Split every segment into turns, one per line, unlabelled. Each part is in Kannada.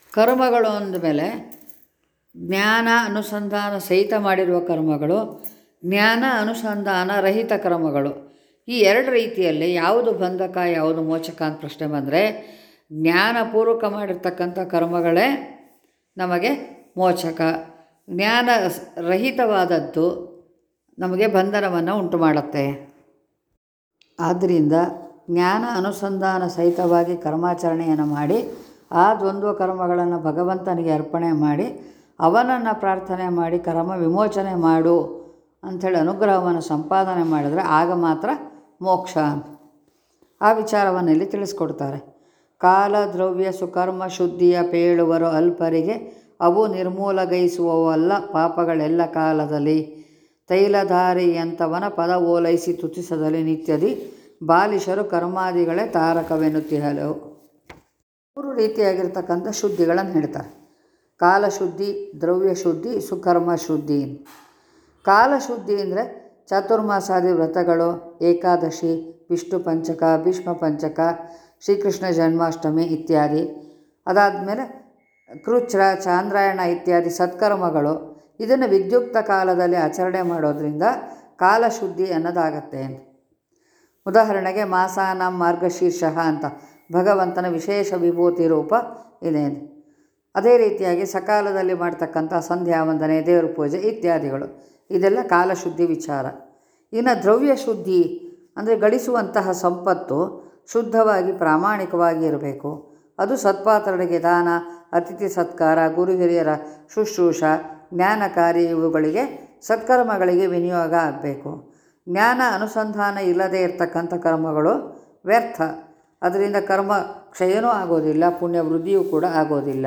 ಕರ್ಮಗಳು ಅಂದಮೇಲೆ ಜ್ಞಾನ ಅನುಸಂಧಾನ ಸಹಿತ ಮಾಡಿರುವ ಕರ್ಮಗಳು ಜ್ಞಾನ ಅನುಸಂಧಾನ ರಹಿತ ಕರ್ಮಗಳು ಈ ಎರಡು ರೀತಿಯಲ್ಲಿ ಯಾವುದು ಬಂಧಕ ಯಾವುದು ಮೋಚಕ ಅಂತ ಪ್ರಶ್ನೆ ಬಂದರೆ ಜ್ಞಾನಪೂರ್ವಕ ಮಾಡಿರ್ತಕ್ಕಂಥ ಕರ್ಮಗಳೇ ನಮಗೆ ಮೋಚಕ ಜ್ಞಾನ ಸ್- ರಹಿತವಾದದ್ದು ನಮಗೆ ಬಂಧನವನ್ನು ಉಂಟು ಮಾಡುತ್ತೆ ಆದ್ದರಿಂದ ಜ್ಞಾನ ಅನುಸಂಧಾನ ಸಹಿತವಾಗಿ ಕರ್ಮಾಚರಣೆಯನ್ನು ಮಾಡಿ ಆ ದ್ವಂದ್ವ ಕರ್ಮಗಳನ್ನು ಭಗವಂತನಿಗೆ ಅರ್ಪಣೆ ಮಾಡಿ ಅವನನ್ನು ಪ್ರಾರ್ಥನೆ ಮಾಡಿ ಕರ್ಮ ವಿಮೋಚನೆ ಮಾಡು ಅಂಥೇಳಿ ಅನುಗ್ರಹವನ್ನು ಸಂಪಾದನೆ ಮಾಡಿದರೆ ಆಗ ಮಾತ್ರ ಮೋಕ್ಷ ಅಂತ ಆ ವಿಚಾರವನ್ನು ಇಲ್ಲಿ ತಿಳಿಸ್ಕೊಡ್ತಾರೆ ಕಾಲ ದ್ರವ್ಯ ಸುಕರ್ಮ ಶುದ್ಧಿಯ ಪೇಳುವರು ಅಲ್ಪರಿಗೆ ಅವು ನಿರ್ಮೂಲಗೈಸುವವಲ್ಲ ಪಾಪಗಳೆಲ್ಲ ಕಾಲದಲ್ಲಿ ತೈಲಧಾರಿಯಂಥವನ ಪದ ಓಲೈಸಿ ತುತಿಸದಲ್ಲಿ ನಿತ್ಯದಿ ಬಾಲಿಶರು ಕರ್ಮಾದಿಗಳೇ ತಾರಕವೆನ್ನುತ್ತಿಹಲು ಮೂರು ರೀತಿಯಾಗಿರ್ತಕ್ಕಂಥ ಶುದ್ಧಿಗಳನ್ನು ಹೇಳ್ತಾರೆ ಕಾಲಶುದ್ಧಿ ದ್ರವ್ಯ ಶುದ್ಧಿ ಸುಕರ್ಮ ಶುದ್ಧಿ ಕಾಲಶುದ್ಧಿ ಅಂದರೆ ಚಾತುರ್ಮಾಸಾದಿ ವ್ರತಗಳು ಏಕಾದಶಿ ವಿಷ್ಣು ಪಂಚಕ ಭೀಷ್ಮ ಪಂಚಕ ಶ್ರೀಕೃಷ್ಣ ಜನ್ಮಾಷ್ಟಮಿ ಇತ್ಯಾದಿ ಅದಾದಮೇಲೆ ಕೃಚ್ರ ಚಾಂದ್ರಾಯಣ ಇತ್ಯಾದಿ ಸತ್ಕರ್ಮಗಳು ಇದನ್ನು ವಿದ್ಯುಕ್ತ ಕಾಲದಲ್ಲಿ ಆಚರಣೆ ಮಾಡೋದ್ರಿಂದ ಕಾಲಶುದ್ಧಿ ಅನ್ನೋದಾಗತ್ತೆ ಉದಾಹರಣೆಗೆ ಮಾಸಾನ ಮಾರ್ಗಶೀರ್ಷ ಅಂತ ಭಗವಂತನ ವಿಶೇಷ ವಿಭೂತಿ ರೂಪ ಇದೆ ಅದೇ ರೀತಿಯಾಗಿ ಸಕಾಲದಲ್ಲಿ ಮಾಡ್ತಕ್ಕಂಥ ಸಂಧ್ಯಾ ವಂದನೆ ದೇವರ ಪೂಜೆ ಇತ್ಯಾದಿಗಳು ಇದೆಲ್ಲ ಕಾಲಶುದ್ಧಿ ವಿಚಾರ ಇನ್ನು ದ್ರವ್ಯ ಶುದ್ಧಿ ಅಂದರೆ ಗಳಿಸುವಂತಹ ಸಂಪತ್ತು ಶುದ್ಧವಾಗಿ ಪ್ರಾಮಾಣಿಕವಾಗಿ ಇರಬೇಕು ಅದು ಸತ್ಪಾತ್ರರಿಗೆ ದಾನ ಅತಿಥಿ ಸತ್ಕಾರ ಗುರು ಹಿರಿಯರ ಶುಶ್ರೂಷ ಜ್ಞಾನ ಕಾರ್ಯ ಇವುಗಳಿಗೆ ಸತ್ಕರ್ಮಗಳಿಗೆ ವಿನಿಯೋಗ ಆಗಬೇಕು ಜ್ಞಾನ ಅನುಸಂಧಾನ ಇಲ್ಲದೇ ಇರತಕ್ಕಂಥ ಕರ್ಮಗಳು ವ್ಯರ್ಥ ಅದರಿಂದ ಕರ್ಮ ಕ್ಷಯನೂ ಆಗೋದಿಲ್ಲ ಪುಣ್ಯ ವೃದ್ಧಿಯೂ ಕೂಡ ಆಗೋದಿಲ್ಲ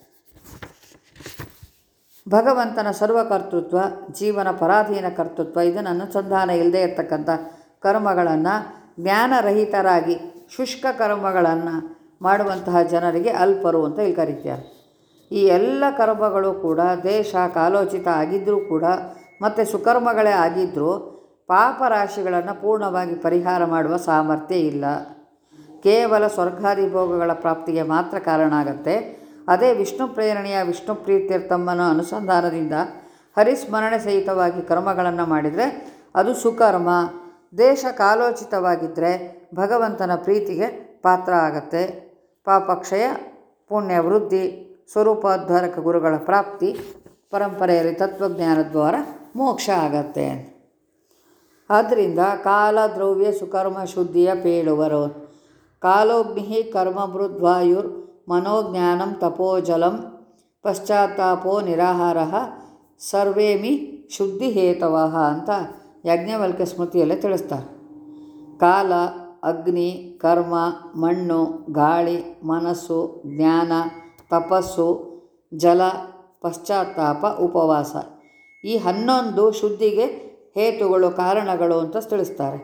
ಭಗವಂತನ ಸರ್ವಕರ್ತೃತ್ವ ಜೀವನ ಪರಾಧೀನ ಕರ್ತೃತ್ವ ಇದನ್ನು ಅನುಸಂಧಾನ ಇಲ್ಲದೆ ಇರತಕ್ಕಂಥ ಕರ್ಮಗಳನ್ನು ಜ್ಞಾನರಹಿತರಾಗಿ ಶುಷ್ಕ ಕರ್ಮಗಳನ್ನು ಮಾಡುವಂತಹ ಜನರಿಗೆ ಅಲ್ಪರು ಅಂತ ಇಲ್ಲಿ ಕರೀತಾರೆ ಈ ಎಲ್ಲ ಕರ್ಮಗಳು ಕೂಡ ದೇಶ ಕಾಲೋಚಿತ ಆಗಿದ್ದರೂ ಕೂಡ ಮತ್ತು ಸುಕರ್ಮಗಳೇ ಆಗಿದ್ದರೂ ಪಾಪರಾಶಿಗಳನ್ನು ಪೂರ್ಣವಾಗಿ ಪರಿಹಾರ ಮಾಡುವ ಸಾಮರ್ಥ್ಯ ಇಲ್ಲ ಕೇವಲ ಸ್ವರ್ಗಾದಿ ಭೋಗಗಳ ಪ್ರಾಪ್ತಿಗೆ ಮಾತ್ರ ಕಾರಣ ಆಗುತ್ತೆ ಅದೇ ವಿಷ್ಣು ಪ್ರೇರಣೆಯ ವಿಷ್ಣು ಪ್ರೀತ್ಯರ್ಥಮ್ಮನ ಅನುಸಂಧಾನದಿಂದ ಹರಿಸ್ಮರಣೆ ಸಹಿತವಾಗಿ ಕರ್ಮಗಳನ್ನು ಮಾಡಿದರೆ ಅದು ಸುಕರ್ಮ ದೇಶ ಕಾಲೋಚಿತವಾಗಿದ್ದರೆ ಭಗವಂತನ ಪ್ರೀತಿಗೆ ಪಾತ್ರ ಆಗತ್ತೆ ಪಾಪಕ್ಷಯ ಪುಣ್ಯ ವೃದ್ಧಿ ಸ್ವರೂಪೋದ್ಧಾರಕ ಗುರುಗಳ ಪ್ರಾಪ್ತಿ ಪರಂಪರೆಯಲ್ಲಿ ತತ್ವಜ್ಞಾನದ ದ್ವಾರ ಮೋಕ್ಷ ಆಗತ್ತೆ ಆದ್ದರಿಂದ ಕಾಲ ದ್ರವ್ಯ ಸುಕರ್ಮ ಶುದ್ಧಿಯ ಪೇಳುವರು ಕಾಲೋಗ್ನಿ ಕರ್ಮಮೃದ್ವಾಯುರ್ ಮನೋಜ್ಞಾನಂ ತಪೋಜಲಂ ಪಶ್ಚಾತ್ತಾಪೋ ನಿರಾಹಾರ ಸರ್ವೇಮಿ ಶುದ್ಧಿಹೇತವ ಅಂತ ಯಾಜ್ಞವಲ್ಕ್ಯ ಸ್ಮೃತಿಯಲ್ಲೇ ತಿಳಿಸ್ತಾರೆ ಕಾಲ ಅಗ್ನಿ ಕರ್ಮ ಮಣ್ಣು ಗಾಳಿ ಮನಸ್ಸು ಜ್ಞಾನ ತಪಸ್ಸು ಜಲ ಪಶ್ಚಾತ್ತಾಪ ಉಪವಾಸ ಈ ಹನ್ನೊಂದು ಶುದ್ಧಿಗೆ ಹೇತುಗಳು ಕಾರಣಗಳು ಅಂತ ತಿಳಿಸ್ತಾರೆ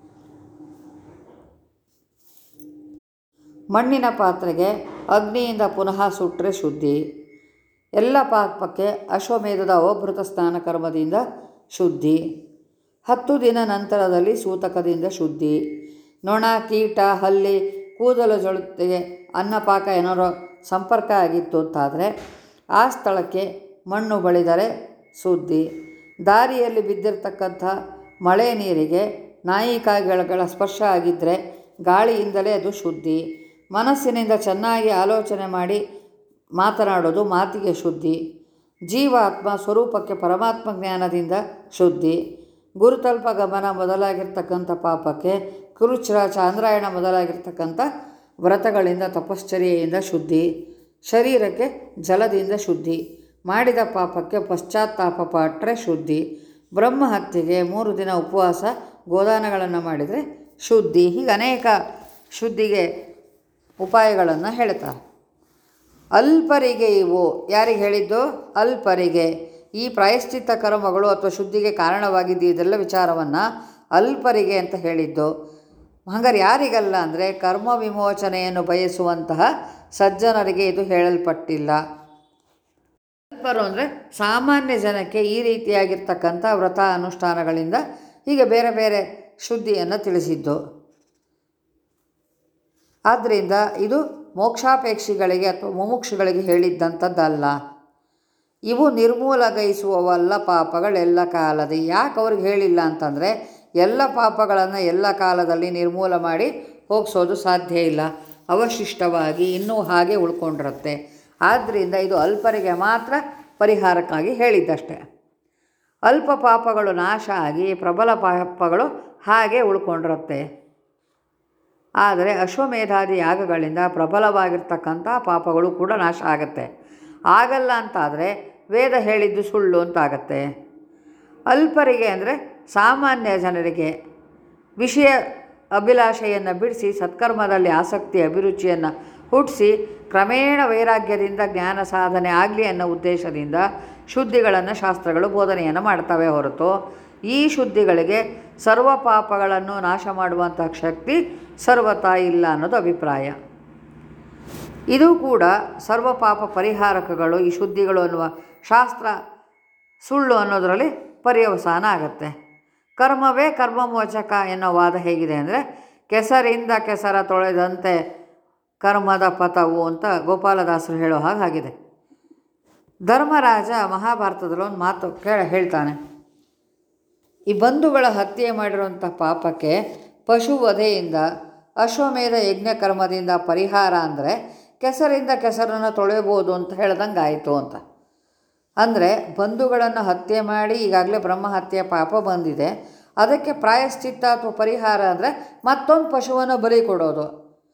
ಮಣ್ಣಿನ ಪಾತ್ರೆಗೆ ಅಗ್ನಿಯಿಂದ ಪುನಃ ಸುಟ್ಟರೆ ಶುದ್ಧಿ ಎಲ್ಲ ಪಾಪಕ್ಕೆ ಅಶ್ವಮೇಧದ ಅವಭೃತ ಸ್ನಾನ ಕರ್ಮದಿಂದ ಶುದ್ಧಿ ಹತ್ತು ದಿನ ನಂತರದಲ್ಲಿ ಸೂತಕದಿಂದ ಶುದ್ಧಿ ನೊಣ ಕೀಟ ಹಲ್ಲಿ ಕೂದಲು ಜೊತೆಗೆ ಅನ್ನಪಾಕ ಏನಾರೋ ಸಂಪರ್ಕ ಆಗಿತ್ತು ಅಂತಾದರೆ ಆ ಸ್ಥಳಕ್ಕೆ ಮಣ್ಣು ಬಳಿದರೆ ಶುದ್ಧಿ ದಾರಿಯಲ್ಲಿ ಬಿದ್ದಿರ್ತಕ್ಕಂಥ ಮಳೆ ನೀರಿಗೆ ನಾಯಿ ಕಾಯಿಗಳ ಸ್ಪರ್ಶ ಆಗಿದ್ದರೆ ಗಾಳಿಯಿಂದಲೇ ಅದು ಶುದ್ಧಿ ಮನಸ್ಸಿನಿಂದ ಚೆನ್ನಾಗಿ ಆಲೋಚನೆ ಮಾಡಿ ಮಾತನಾಡೋದು ಮಾತಿಗೆ ಶುದ್ಧಿ ಜೀವಾತ್ಮ ಸ್ವರೂಪಕ್ಕೆ ಪರಮಾತ್ಮ ಜ್ಞಾನದಿಂದ ಶುದ್ಧಿ ಗುರುತಲ್ಪ ಗಮನ ಮೊದಲಾಗಿರ್ತಕ್ಕಂಥ ಪಾಪಕ್ಕೆ ಕುರುಚ್ರ ಚಾಂದ್ರಾಯಣ ಮೊದಲಾಗಿರ್ತಕ್ಕಂಥ ವ್ರತಗಳಿಂದ ತಪಶ್ಚರ್ಯೆಯಿಂದ ಶುದ್ಧಿ ಶರೀರಕ್ಕೆ ಜಲದಿಂದ ಶುದ್ಧಿ ಮಾಡಿದ ಪಾಪಕ್ಕೆ ಪಶ್ಚಾತ್ತಾಪ ಪಟ್ಟರೆ ಶುದ್ಧಿ ಬ್ರಹ್ಮ ಹತ್ಯೆಗೆ ಮೂರು ದಿನ ಉಪವಾಸ ಗೋದಾನಗಳನ್ನು ಮಾಡಿದರೆ ಶುದ್ಧಿ ಹೀಗೆ ಅನೇಕ ಶುದ್ಧಿಗೆ ಉಪಾಯಗಳನ್ನು ಹೇಳ್ತಾರೆ ಅಲ್ಪರಿಗೆ ಇವು ಯಾರಿಗೆ ಹೇಳಿದ್ದು ಅಲ್ಪರಿಗೆ ಈ ಪ್ರಾಯಶ್ಚಿತ್ತ ಕರ್ಮಗಳು ಅಥವಾ ಶುದ್ಧಿಗೆ ಕಾರಣವಾಗಿದ್ದು ಇದೆಲ್ಲ ವಿಚಾರವನ್ನು ಅಲ್ಪರಿಗೆ ಅಂತ ಹೇಳಿದ್ದು ಹಂಗಾರೆ ಯಾರಿಗಲ್ಲ ಅಂದರೆ ಕರ್ಮ ವಿಮೋಚನೆಯನ್ನು ಬಯಸುವಂತಹ ಸಜ್ಜನರಿಗೆ ಇದು ಹೇಳಲ್ಪಟ್ಟಿಲ್ಲ ಅಲ್ಪರು ಅಂದರೆ ಸಾಮಾನ್ಯ ಜನಕ್ಕೆ ಈ ರೀತಿಯಾಗಿರ್ತಕ್ಕಂಥ ವ್ರತ ಅನುಷ್ಠಾನಗಳಿಂದ ಹೀಗೆ ಬೇರೆ ಬೇರೆ ಶುದ್ಧಿಯನ್ನು ತಿಳಿಸಿದ್ದು ಆದ್ದರಿಂದ ಇದು ಮೋಕ್ಷಾಪೇಕ್ಷಿಗಳಿಗೆ ಅಥವಾ ಮುಮುಕ್ಷುಗಳಿಗೆ ಹೇಳಿದ್ದಂಥದ್ದಲ್ಲ ಇವು ನಿರ್ಮೂಲಗೈಸುವವಲ್ಲ ಪಾಪಗಳೆಲ್ಲ ಕಾಲದ ಯಾಕೆ ಅವ್ರಿಗೆ ಹೇಳಿಲ್ಲ ಅಂತಂದರೆ ಎಲ್ಲ ಪಾಪಗಳನ್ನು ಎಲ್ಲ ಕಾಲದಲ್ಲಿ ನಿರ್ಮೂಲ ಮಾಡಿ ಹೋಗಿಸೋದು ಸಾಧ್ಯ ಇಲ್ಲ ಅವಶಿಷ್ಟವಾಗಿ ಇನ್ನೂ ಹಾಗೆ ಉಳ್ಕೊಂಡಿರುತ್ತೆ ಆದ್ದರಿಂದ ಇದು ಅಲ್ಪರಿಗೆ ಮಾತ್ರ ಪರಿಹಾರಕ್ಕಾಗಿ ಹೇಳಿದ್ದಷ್ಟೆ ಅಲ್ಪ ಪಾಪಗಳು ನಾಶ ಆಗಿ ಪ್ರಬಲ ಪಾಪಗಳು ಹಾಗೆ ಉಳ್ಕೊಂಡಿರುತ್ತೆ ಆದರೆ ಅಶ್ವಮೇಧಾದಿ ಯಾಗಗಳಿಂದ ಪ್ರಬಲವಾಗಿರ್ತಕ್ಕಂಥ ಪಾಪಗಳು ಕೂಡ ನಾಶ ಆಗುತ್ತೆ ಆಗಲ್ಲ ಅಂತಾದರೆ ವೇದ ಹೇಳಿದ್ದು ಸುಳ್ಳು ಅಂತಾಗತ್ತೆ ಅಲ್ಪರಿಗೆ ಅಂದರೆ ಸಾಮಾನ್ಯ ಜನರಿಗೆ ವಿಷಯ ಅಭಿಲಾಷೆಯನ್ನು ಬಿಡಿಸಿ ಸತ್ಕರ್ಮದಲ್ಲಿ ಆಸಕ್ತಿ ಅಭಿರುಚಿಯನ್ನು ಹುಟ್ಟಿಸಿ ಕ್ರಮೇಣ ವೈರಾಗ್ಯದಿಂದ ಜ್ಞಾನ ಸಾಧನೆ ಆಗಲಿ ಅನ್ನೋ ಉದ್ದೇಶದಿಂದ ಶುದ್ಧಿಗಳನ್ನು ಶಾಸ್ತ್ರಗಳು ಬೋಧನೆಯನ್ನು ಮಾಡ್ತವೆ ಹೊರತು ಈ ಶುದ್ಧಿಗಳಿಗೆ ಸರ್ವ ಪಾಪಗಳನ್ನು ನಾಶ ಮಾಡುವಂಥ ಶಕ್ತಿ ಸರ್ವತಾ ಇಲ್ಲ ಅನ್ನೋದು ಅಭಿಪ್ರಾಯ ಇದು ಕೂಡ ಸರ್ವ ಪಾಪ ಪರಿಹಾರಕಗಳು ಈ ಶುದ್ಧಿಗಳು ಅನ್ನುವ ಶಾಸ್ತ್ರ ಸುಳ್ಳು ಅನ್ನೋದರಲ್ಲಿ ಪರ್ಯವಸಾನ ಆಗುತ್ತೆ ಕರ್ಮವೇ ಕರ್ಮಮೋಚಕ ಎನ್ನೋ ವಾದ ಹೇಗಿದೆ ಅಂದರೆ ಕೆಸರಿಂದ ಕೆಸರ ತೊಳೆದಂತೆ ಕರ್ಮದ ಪಥವು ಅಂತ ಗೋಪಾಲದಾಸರು ಹೇಳೋ ಹಾಗಾಗಿದೆ ಧರ್ಮರಾಜ ಮಹಾಭಾರತದಲ್ಲಿ ಒಂದು ಮಾತು ಕೇಳ ಹೇಳ್ತಾನೆ ಈ ಬಂಧುಗಳ ಹತ್ಯೆ ಮಾಡಿರುವಂಥ ಪಾಪಕ್ಕೆ ಪಶುವಧೆಯಿಂದ ಅಶ್ವಮೇಧ ಯಜ್ಞ ಕರ್ಮದಿಂದ ಪರಿಹಾರ ಅಂದರೆ ಕೆಸರಿಂದ ಕೆಸರನ್ನು ತೊಳೆಯಬೋದು ಅಂತ ಹೇಳ್ದಂಗೆ ಆಯಿತು ಅಂತ ಅಂದರೆ ಬಂಧುಗಳನ್ನು ಹತ್ಯೆ ಮಾಡಿ ಈಗಾಗಲೇ ಬ್ರಹ್ಮ ಹತ್ಯೆ ಪಾಪ ಬಂದಿದೆ ಅದಕ್ಕೆ ಪ್ರಾಯಶ್ಚಿತ್ತ ಅಥವಾ ಪರಿಹಾರ ಅಂದರೆ ಮತ್ತೊಂದು ಪಶುವನ್ನು ಬಲಿ ಕೊಡೋದು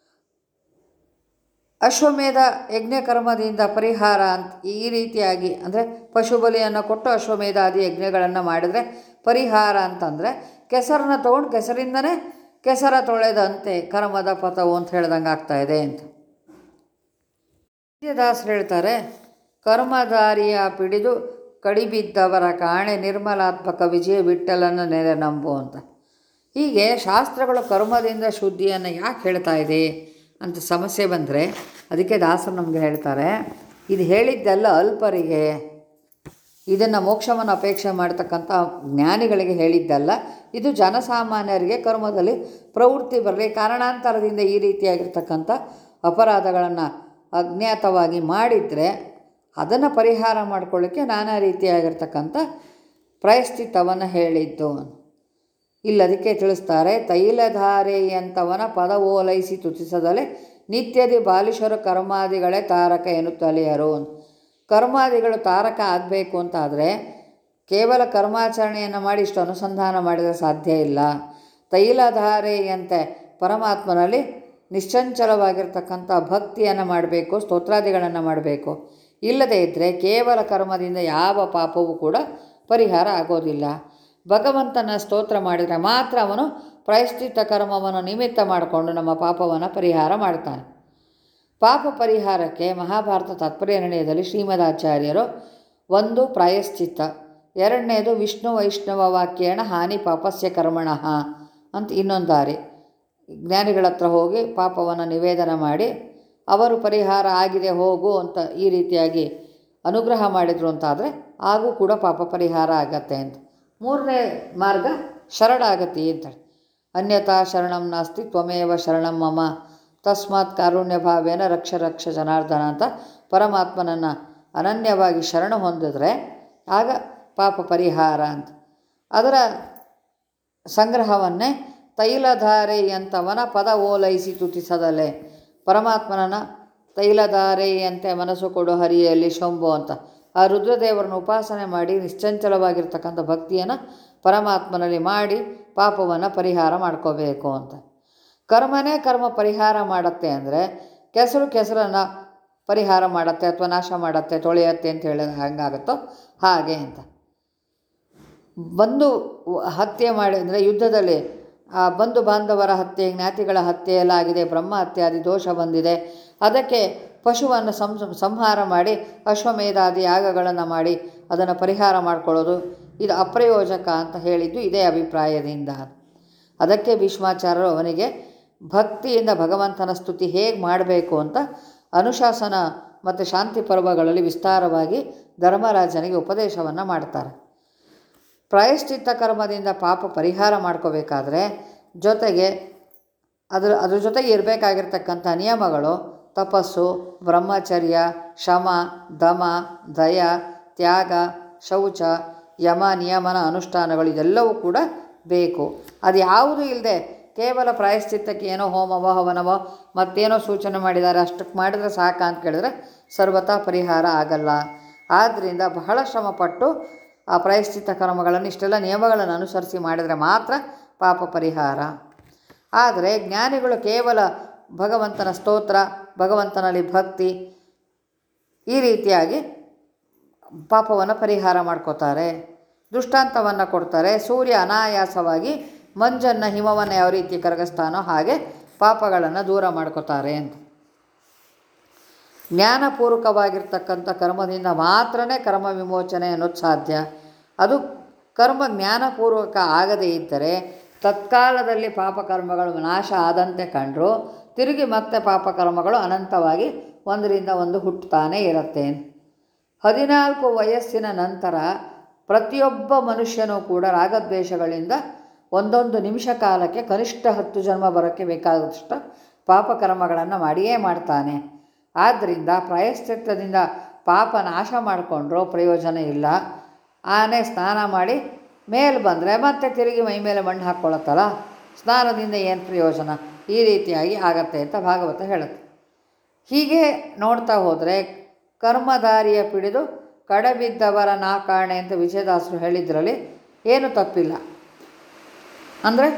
ಅಶ್ವಮೇಧ ಯಜ್ಞಕರ್ಮದಿಂದ ಪರಿಹಾರ ಅಂತ ಈ ರೀತಿಯಾಗಿ ಅಂದರೆ ಪಶು ಬಲಿಯನ್ನು ಕೊಟ್ಟು ಅಶ್ವಮೇಧಾದಿ ಯಜ್ಞಗಳನ್ನು ಮಾಡಿದರೆ ಪರಿಹಾರ ಅಂತಂದರೆ ಕೆಸರನ್ನ ತೊಗೊಂಡು ಕೆಸರಿಂದನೇ ಕೆಸರ ತೊಳೆದಂತೆ ಕರ್ಮದ ಪಥವು ಅಂತ ಹೇಳ್ದಂಗೆ ಆಗ್ತಾಯಿದೆ ಅಂತ ವಿದ್ಯಾದಾಸರು ಹೇಳ್ತಾರೆ ಕರ್ಮದಾರಿಯ ಪಿಡಿದು ಕಡಿಬಿದ್ದವರ ಕಾಣೆ ನಿರ್ಮಲಾತ್ಮಕ ವಿಜಯ ವಿಠಲನ ನೆರೆ ನಂಬು ಅಂತ ಹೀಗೆ ಶಾಸ್ತ್ರಗಳು ಕರ್ಮದಿಂದ ಶುದ್ಧಿಯನ್ನು ಯಾಕೆ ಹೇಳ್ತಾ ಇದೆ ಅಂತ ಸಮಸ್ಯೆ ಬಂದರೆ ಅದಕ್ಕೆ ದಾಸರು ನಮಗೆ ಹೇಳ್ತಾರೆ ಇದು ಹೇಳಿದ್ದೆಲ್ಲ ಅಲ್ಪರಿಗೆ ಇದನ್ನು ಮೋಕ್ಷವನ್ನು ಅಪೇಕ್ಷೆ ಮಾಡ್ತಕ್ಕಂಥ ಜ್ಞಾನಿಗಳಿಗೆ ಹೇಳಿದ್ದಲ್ಲ ಇದು ಜನಸಾಮಾನ್ಯರಿಗೆ ಕರ್ಮದಲ್ಲಿ ಪ್ರವೃತ್ತಿ ಬರಲಿ ಕಾರಣಾಂತರದಿಂದ ಈ ರೀತಿಯಾಗಿರ್ತಕ್ಕಂಥ ಅಪರಾಧಗಳನ್ನು ಅಜ್ಞಾತವಾಗಿ ಮಾಡಿದರೆ ಅದನ್ನು ಪರಿಹಾರ ಮಾಡ್ಕೊಳ್ಳಿಕ್ಕೆ ನಾನಾ ರೀತಿಯಾಗಿರ್ತಕ್ಕಂಥ ಪ್ರಾಯಶ್ಚಿತ್ತವನ್ನು ಹೇಳಿದ್ದು ಇಲ್ಲದಕ್ಕೆ ತಿಳಿಸ್ತಾರೆ ತೈಲಧಾರೆಯಂಥವನ ಪದ ಓಲೈಸಿ ತುತಿಸದಲೆ ನಿತ್ಯದಿ ಬಾಲಿಶರು ಕರ್ಮಾದಿಗಳೇ ತಾರಕ ಎನ್ನುತ್ತಲೆಯರು ಕರ್ಮಾದಿಗಳು ತಾರಕ ಆಗಬೇಕು ಅಂತಾದರೆ ಕೇವಲ ಕರ್ಮಾಚರಣೆಯನ್ನು ಮಾಡಿ ಇಷ್ಟು ಅನುಸಂಧಾನ ಮಾಡಿದರೆ ಸಾಧ್ಯ ಇಲ್ಲ ತೈಲಧಾರೆಯಂತೆ ಪರಮಾತ್ಮನಲ್ಲಿ ನಿಶ್ಚಂಚಲವಾಗಿರ್ತಕ್ಕಂಥ ಭಕ್ತಿಯನ್ನು ಮಾಡಬೇಕು ಸ್ತೋತ್ರಾದಿಗಳನ್ನು ಮಾಡಬೇಕು ಇಲ್ಲದೇ ಇದ್ದರೆ ಕೇವಲ ಕರ್ಮದಿಂದ ಯಾವ ಪಾಪವೂ ಕೂಡ ಪರಿಹಾರ ಆಗೋದಿಲ್ಲ ಭಗವಂತನ ಸ್ತೋತ್ರ ಮಾಡಿದರೆ ಮಾತ್ರ ಅವನು ಪ್ರಾಯಶ್ಚಿತ್ತ ಕರ್ಮವನ್ನು ನಿಮಿತ್ತ ಮಾಡಿಕೊಂಡು ನಮ್ಮ ಪಾಪವನ್ನು ಪರಿಹಾರ ಮಾಡ್ತಾನೆ ಪಾಪ ಪರಿಹಾರಕ್ಕೆ ಮಹಾಭಾರತ ತಾತ್ಪರ್ಯ ನಿರ್ಣಯದಲ್ಲಿ ಶ್ರೀಮದಾಚಾರ್ಯರು ಒಂದು ಪ್ರಾಯಶ್ಚಿತ್ತ ಎರಡನೇದು ವಿಷ್ಣು ವೈಷ್ಣವ ವಾಕ್ಯೇಣ ಹಾನಿ ಪಾಪಸ್ಯ ಕರ್ಮಣಃ ಅಂತ ಇನ್ನೊಂದು ದಾರಿ ಜ್ಞಾನಿಗಳ ಹತ್ರ ಹೋಗಿ ಪಾಪವನ್ನು ನಿವೇದನ ಮಾಡಿ ಅವರು ಪರಿಹಾರ ಆಗಿದೆ ಹೋಗು ಅಂತ ಈ ರೀತಿಯಾಗಿ ಅನುಗ್ರಹ ಮಾಡಿದರು ಅಂತಾದರೆ ಹಾಗೂ ಕೂಡ ಪಾಪ ಪರಿಹಾರ ಆಗತ್ತೆ ಅಂತ ಮೂರನೇ ಮಾರ್ಗ ಶರಣಾಗತಿ ಅಂತೇಳಿ ಅನ್ಯಥಾ ಶರಣಂ ನಾಸ್ತಿ ತ್ವಮೇವ ಶರಣಂ ಮಮ ತಸ್ಮಾತ್ ಕಾರುಣ್ಯ ಭಾವೇನ ರಕ್ಷ ರಕ್ಷ ಜನಾರ್ದನ ಅಂತ ಪರಮಾತ್ಮನನ್ನು ಅನನ್ಯವಾಗಿ ಶರಣ ಹೊಂದಿದ್ರೆ ಆಗ ಪಾಪ ಪರಿಹಾರ ಅಂತ ಅದರ ಸಂಗ್ರಹವನ್ನೇ ತೈಲಧಾರೆಯಂಥವನ ಪದ ಓಲೈಸಿ ತುತಿಸದಲೆ ಪರಮಾತ್ಮನನ್ನ ತೈಲಧಾರೆಯಂತೆ ಮನಸ್ಸು ಕೊಡು ಹರಿಯಲ್ಲಿ ಶಂಭು ಅಂತ ಆ ರುದ್ರದೇವರನ್ನು ಉಪಾಸನೆ ಮಾಡಿ ನಿಶ್ಚಂಚಲವಾಗಿರ್ತಕ್ಕಂಥ ಭಕ್ತಿಯನ್ನು ಪರಮಾತ್ಮನಲ್ಲಿ ಮಾಡಿ ಪಾಪವನ್ನು ಪರಿಹಾರ ಮಾಡ್ಕೋಬೇಕು ಅಂತ ಕರ್ಮನೇ ಕರ್ಮ ಪರಿಹಾರ ಮಾಡುತ್ತೆ ಅಂದರೆ ಕೆಸರು ಕೆಸರನ್ನು ಪರಿಹಾರ ಮಾಡುತ್ತೆ ಅಥವಾ ನಾಶ ಮಾಡುತ್ತೆ ತೊಳೆಯುತ್ತೆ ಅಂತ ಹೇಳಿದ ಹಂಗಾಗುತ್ತೋ ಹಾಗೆ ಅಂತ ಬಂದು ಹತ್ಯೆ ಮಾಡಿ ಅಂದರೆ ಯುದ್ಧದಲ್ಲಿ ಆ ಬಂಧು ಬಾಂಧವರ ಹತ್ಯೆ ಜ್ಞಾತಿಗಳ ಹತ್ಯೆ ಎಲ್ಲ ಆಗಿದೆ ಬ್ರಹ್ಮ ಹತ್ಯಾದಿ ದೋಷ ಬಂದಿದೆ ಅದಕ್ಕೆ ಪಶುವನ್ನು ಸಂ ಸಂಹಾರ ಮಾಡಿ ಅಶ್ವಮೇಧಾದಿ ಯಾಗಗಳನ್ನು ಮಾಡಿ ಅದನ್ನು ಪರಿಹಾರ ಮಾಡಿಕೊಳ್ಳೋದು ಇದು ಅಪ್ರಯೋಜಕ ಅಂತ ಹೇಳಿದ್ದು ಇದೇ ಅಭಿಪ್ರಾಯದಿಂದ ಅದಕ್ಕೆ ಭೀಷ್ಮಾಚಾರ್ಯರು ಅವನಿಗೆ ಭಕ್ತಿಯಿಂದ ಭಗವಂತನ ಸ್ತುತಿ ಹೇಗೆ ಮಾಡಬೇಕು ಅಂತ ಅನುಶಾಸನ ಮತ್ತು ಶಾಂತಿ ಪರ್ವಗಳಲ್ಲಿ ವಿಸ್ತಾರವಾಗಿ ಧರ್ಮರಾಜನಿಗೆ ಉಪದೇಶವನ್ನು ಮಾಡ್ತಾರೆ ಪ್ರಾಯಶ್ಚಿತ್ತ ಕರ್ಮದಿಂದ ಪಾಪ ಪರಿಹಾರ ಮಾಡ್ಕೋಬೇಕಾದ್ರೆ ಜೊತೆಗೆ ಅದ್ರ ಅದ್ರ ಜೊತೆಗೆ ಇರಬೇಕಾಗಿರ್ತಕ್ಕಂಥ ನಿಯಮಗಳು ತಪಸ್ಸು ಬ್ರಹ್ಮಚರ್ಯ ಶಮ ದಮ ದಯ ತ್ಯಾಗ ಶೌಚ ಯಮ ನಿಯಮನ ಅನುಷ್ಠಾನಗಳು ಇದೆಲ್ಲವೂ ಕೂಡ ಬೇಕು ಅದು ಯಾವುದೂ ಇಲ್ಲದೆ ಕೇವಲ ಪ್ರಾಯಶ್ಚಿತ್ತಕ್ಕೆ ಏನೋ ಹೋಮವೋ ಹವನವೋ ಮತ್ತೇನೋ ಸೂಚನೆ ಮಾಡಿದ್ದಾರೆ ಅಷ್ಟಕ್ಕೆ ಮಾಡಿದರೆ ಸಾಕ ಅಂತ ಕೇಳಿದ್ರೆ ಸರ್ವತಾ ಪರಿಹಾರ ಆಗಲ್ಲ ಆದ್ದರಿಂದ ಬಹಳ ಶ್ರಮಪಟ್ಟು ಆ ಪ್ರಾಯಶ್ಚಿತ್ತ ಕರ್ಮಗಳನ್ನು ಇಷ್ಟೆಲ್ಲ ನಿಯಮಗಳನ್ನು ಅನುಸರಿಸಿ ಮಾಡಿದರೆ ಮಾತ್ರ ಪಾಪ ಪರಿಹಾರ ಆದರೆ ಜ್ಞಾನಿಗಳು ಕೇವಲ ಭಗವಂತನ ಸ್ತೋತ್ರ ಭಗವಂತನಲ್ಲಿ ಭಕ್ತಿ ಈ ರೀತಿಯಾಗಿ ಪಾಪವನ್ನು ಪರಿಹಾರ ಮಾಡ್ಕೋತಾರೆ ದೃಷ್ಟಾಂತವನ್ನು ಕೊಡ್ತಾರೆ ಸೂರ್ಯ ಅನಾಯಾಸವಾಗಿ ಮಂಜನ್ನು ಹಿಮವನ್ನು ಯಾವ ರೀತಿ ಕರಗಿಸ್ತಾನೋ ಹಾಗೆ ಪಾಪಗಳನ್ನು ದೂರ ಮಾಡ್ಕೋತಾರೆ ಅಂತ ಜ್ಞಾನಪೂರ್ವಕವಾಗಿರ್ತಕ್ಕಂಥ ಕರ್ಮದಿಂದ ಮಾತ್ರನೇ ಕರ್ಮ ವಿಮೋಚನೆ ಅನ್ನೋದು ಸಾಧ್ಯ ಅದು ಕರ್ಮ ಜ್ಞಾನಪೂರ್ವಕ ಆಗದೇ ಇದ್ದರೆ ತತ್ಕಾಲದಲ್ಲಿ ಪಾಪಕರ್ಮಗಳು ನಾಶ ಆದಂತೆ ಕಂಡರೂ ತಿರುಗಿ ಮತ್ತೆ ಪಾಪಕರ್ಮಗಳು ಅನಂತವಾಗಿ ಒಂದರಿಂದ ಒಂದು ಹುಟ್ಟುತ್ತಾನೆ ಇರುತ್ತೆ ಹದಿನಾಲ್ಕು ವಯಸ್ಸಿನ ನಂತರ ಪ್ರತಿಯೊಬ್ಬ ಮನುಷ್ಯನೂ ಕೂಡ ರಾಗದ್ವೇಷಗಳಿಂದ ಒಂದೊಂದು ನಿಮಿಷ ಕಾಲಕ್ಕೆ ಕನಿಷ್ಠ ಹತ್ತು ಜನ್ಮ ಬರೋಕ್ಕೆ ಬೇಕಾದಷ್ಟು ಪಾಪಕರ್ಮಗಳನ್ನು ಮಾಡಿಯೇ ಮಾಡ್ತಾನೆ ಆದ್ದರಿಂದ ಪ್ರಾಯಶ್ಚಿತ್ತದಿಂದ ಪಾಪ ನಾಶ ಮಾಡಿಕೊಂಡ್ರೂ ಪ್ರಯೋಜನ ಇಲ್ಲ ಆನೆ ಸ್ನಾನ ಮಾಡಿ ಮೇಲೆ ಬಂದರೆ ಮತ್ತೆ ತಿರುಗಿ ಮೈ ಮೇಲೆ ಮಣ್ಣು ಹಾಕ್ಕೊಳ್ಳುತ್ತಲ್ಲ ಸ್ನಾನದಿಂದ ಏನು ಪ್ರಯೋಜನ ಈ ರೀತಿಯಾಗಿ ಆಗತ್ತೆ ಅಂತ ಭಾಗವತ ಹೇಳುತ್ತೆ ಹೀಗೆ ನೋಡ್ತಾ ಹೋದರೆ ಕರ್ಮದಾರಿಯ ಪಿಡಿದು ಕಡಬಿದ್ದವರ ನಾಕಾಣೆ ಅಂತ ವಿಜಯದಾಸರು ಹೇಳಿದ್ರಲ್ಲಿ ಏನು ತಪ್ಪಿಲ್ಲ ಅಂದರೆ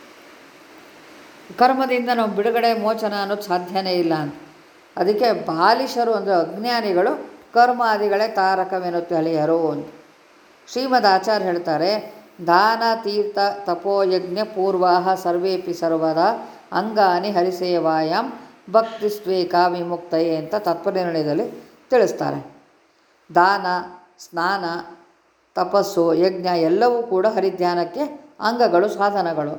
ಕರ್ಮದಿಂದ ನಾವು ಬಿಡುಗಡೆ ಮೋಚನ ಅನ್ನೋದು ಸಾಧ್ಯನೇ ಇಲ್ಲ ಅಂತ ಅದಕ್ಕೆ ಬಾಲಿಶರು ಅಂದರೆ ಅಜ್ಞಾನಿಗಳು ಕರ್ಮಾದಿಗಳೇ ತಾರಕವೆನ್ನುತ್ತೆ ಹಳೆಯರು ಅಂತ ಶ್ರೀಮದ್ ಆಚಾರ್ಯ ಹೇಳ್ತಾರೆ ದಾನ ತೀರ್ಥ ತಪೋಯಜ್ಞ ಪೂರ್ವಾಹ ಸರ್ವೇಪಿ ಸರ್ವದ ಅಂಗಾನಿ ಹರಿಸೇವಾಯಾಮ್ ಭಕ್ತಿ ಸ್ವೇಕ ವಿಮುಕ್ತಯೇ ಅಂತ ತತ್ವನಿರ್ಣಯದಲ್ಲಿ ತಿಳಿಸ್ತಾರೆ ದಾನ ಸ್ನಾನ ತಪಸ್ಸು ಯಜ್ಞ ಎಲ್ಲವೂ ಕೂಡ ಹರಿಧ್ಯಾನಕ್ಕೆ ಅಂಗಗಳು ಸಾಧನಗಳು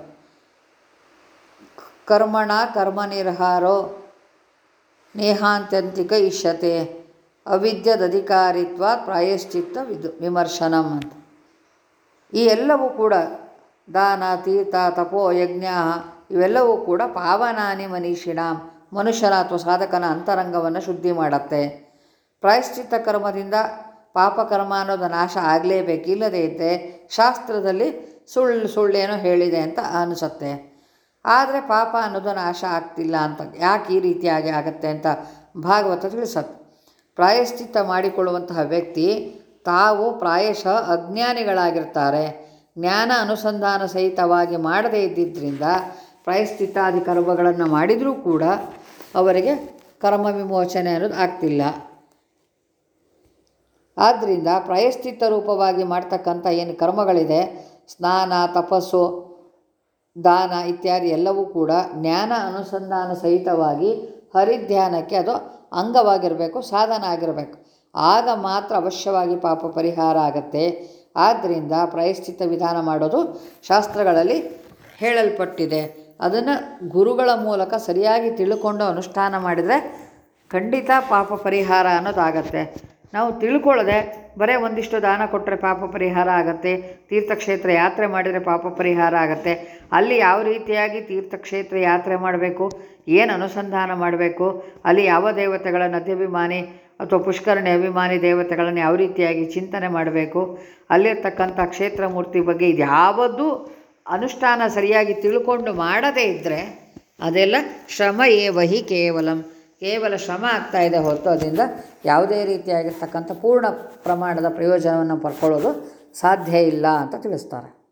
ಕರ್ಮಣ ಕರ್ಮನಿರ್ಹಾರೋ ನೇಹಾಂತ್ಯಂತಿಕ ಇಷ್ಯತೆ ಅವಿದ್ಯದಧಿಕಾರಿತ್ವ ಪ್ರಾಯಶ್ಚಿತ್ತ ವಿದು ವಿಮರ್ಶನಂ ಅಂತ ಈ ಎಲ್ಲವೂ ಕೂಡ ದಾನ ತೀರ್ಥ ತಪೋ ಯಜ್ಞ ಇವೆಲ್ಲವೂ ಕೂಡ ಪಾವನಾನಿ ಮನೀಷಿಣ ಮನುಷ್ಯನ ಅಥವಾ ಸಾಧಕನ ಅಂತರಂಗವನ್ನು ಶುದ್ಧಿ ಮಾಡುತ್ತೆ ಪ್ರಾಯಶ್ಚಿತ್ತ ಕರ್ಮದಿಂದ ಪಾಪಕರ್ಮ ಅನ್ನೋದು ನಾಶ ಆಗಲೇಬೇಕು ಇಲ್ಲದೇ ಇದ್ದರೆ ಶಾಸ್ತ್ರದಲ್ಲಿ ಸುಳ್ಳು ಸುಳ್ಳೇನೋ ಹೇಳಿದೆ ಅಂತ ಅನಿಸುತ್ತೆ ಆದರೆ ಪಾಪ ಅನ್ನೋದು ನಾಶ ಆಗ್ತಿಲ್ಲ ಅಂತ ಯಾಕೆ ಈ ರೀತಿಯಾಗಿ ಆಗುತ್ತೆ ಅಂತ ಭಾಗವತ ತಿಳಿಸತ್ತೆ ಪ್ರಾಯಶ್ಚಿತ್ತ ಮಾಡಿಕೊಳ್ಳುವಂತಹ ವ್ಯಕ್ತಿ ತಾವು ಪ್ರಾಯಶಃ ಅಜ್ಞಾನಿಗಳಾಗಿರ್ತಾರೆ ಜ್ಞಾನ ಅನುಸಂಧಾನ ಸಹಿತವಾಗಿ ಮಾಡದೇ ಇದ್ದಿದ್ದರಿಂದ ಪ್ರಾಯಶ್ಚಿತ್ತಾದಿ ಕರ್ಮಗಳನ್ನು ಮಾಡಿದರೂ ಕೂಡ ಅವರಿಗೆ ಕರ್ಮ ವಿಮೋಚನೆ ಅನ್ನೋದು ಆಗ್ತಿಲ್ಲ ಆದ್ದರಿಂದ ಪ್ರಾಯಶ್ಚಿತ್ತ ರೂಪವಾಗಿ ಮಾಡ್ತಕ್ಕಂಥ ಏನು ಕರ್ಮಗಳಿದೆ ಸ್ನಾನ ತಪಸ್ಸು ದಾನ ಇತ್ಯಾದಿ ಎಲ್ಲವೂ ಕೂಡ ಜ್ಞಾನ ಅನುಸಂಧಾನ ಸಹಿತವಾಗಿ ಹರಿಧ್ಯಾನಕ್ಕೆ ಅದು ಅಂಗವಾಗಿರಬೇಕು ಸಾಧನ ಆಗಿರಬೇಕು ಆಗ ಮಾತ್ರ ಅವಶ್ಯವಾಗಿ ಪಾಪ ಪರಿಹಾರ ಆಗತ್ತೆ ಆದ್ದರಿಂದ ಪ್ರಾಯಶ್ಚಿತ್ತ ವಿಧಾನ ಮಾಡೋದು ಶಾಸ್ತ್ರಗಳಲ್ಲಿ ಹೇಳಲ್ಪಟ್ಟಿದೆ ಅದನ್ನು ಗುರುಗಳ ಮೂಲಕ ಸರಿಯಾಗಿ ತಿಳ್ಕೊಂಡು ಅನುಷ್ಠಾನ ಮಾಡಿದರೆ ಖಂಡಿತ ಪಾಪ ಪರಿಹಾರ ಅನ್ನೋದಾಗತ್ತೆ ನಾವು ತಿಳ್ಕೊಳ್ಳದೆ ಬರೀ ಒಂದಿಷ್ಟು ದಾನ ಕೊಟ್ಟರೆ ಪಾಪ ಪರಿಹಾರ ಆಗತ್ತೆ ತೀರ್ಥಕ್ಷೇತ್ರ ಯಾತ್ರೆ ಮಾಡಿದರೆ ಪಾಪ ಪರಿಹಾರ ಆಗತ್ತೆ ಅಲ್ಲಿ ಯಾವ ರೀತಿಯಾಗಿ ತೀರ್ಥಕ್ಷೇತ್ರ ಯಾತ್ರೆ ಮಾಡಬೇಕು ಏನು ಅನುಸಂಧಾನ ಮಾಡಬೇಕು ಅಲ್ಲಿ ಯಾವ ದೇವತೆಗಳ ನದ್ಯಾಭಿಮಾನಿ ಅಥವಾ ಪುಷ್ಕರಣಿ ಅಭಿಮಾನಿ ದೇವತೆಗಳನ್ನು ಯಾವ ರೀತಿಯಾಗಿ ಚಿಂತನೆ ಮಾಡಬೇಕು ಅಲ್ಲಿರ್ತಕ್ಕಂಥ ಕ್ಷೇತ್ರ ಮೂರ್ತಿ ಬಗ್ಗೆ ಇದ್ಯಾವುದೂ ಅನುಷ್ಠಾನ ಸರಿಯಾಗಿ ತಿಳ್ಕೊಂಡು ಮಾಡದೇ ಇದ್ದರೆ ಅದೆಲ್ಲ ಶ್ರಮ ಏವಹಿ ಕೇವಲಂ ಕೇವಲ ಶ್ರಮ ಆಗ್ತಾ ಇದೆ ಹೊರತು ಅದರಿಂದ ಯಾವುದೇ ರೀತಿಯಾಗಿರ್ತಕ್ಕಂಥ ಪೂರ್ಣ ಪ್ರಮಾಣದ ಪ್ರಯೋಜನವನ್ನು ಪಡ್ಕೊಳ್ಳೋದು ಸಾಧ್ಯ ಇಲ್ಲ ಅಂತ ತಿಳಿಸ್ತಾರೆ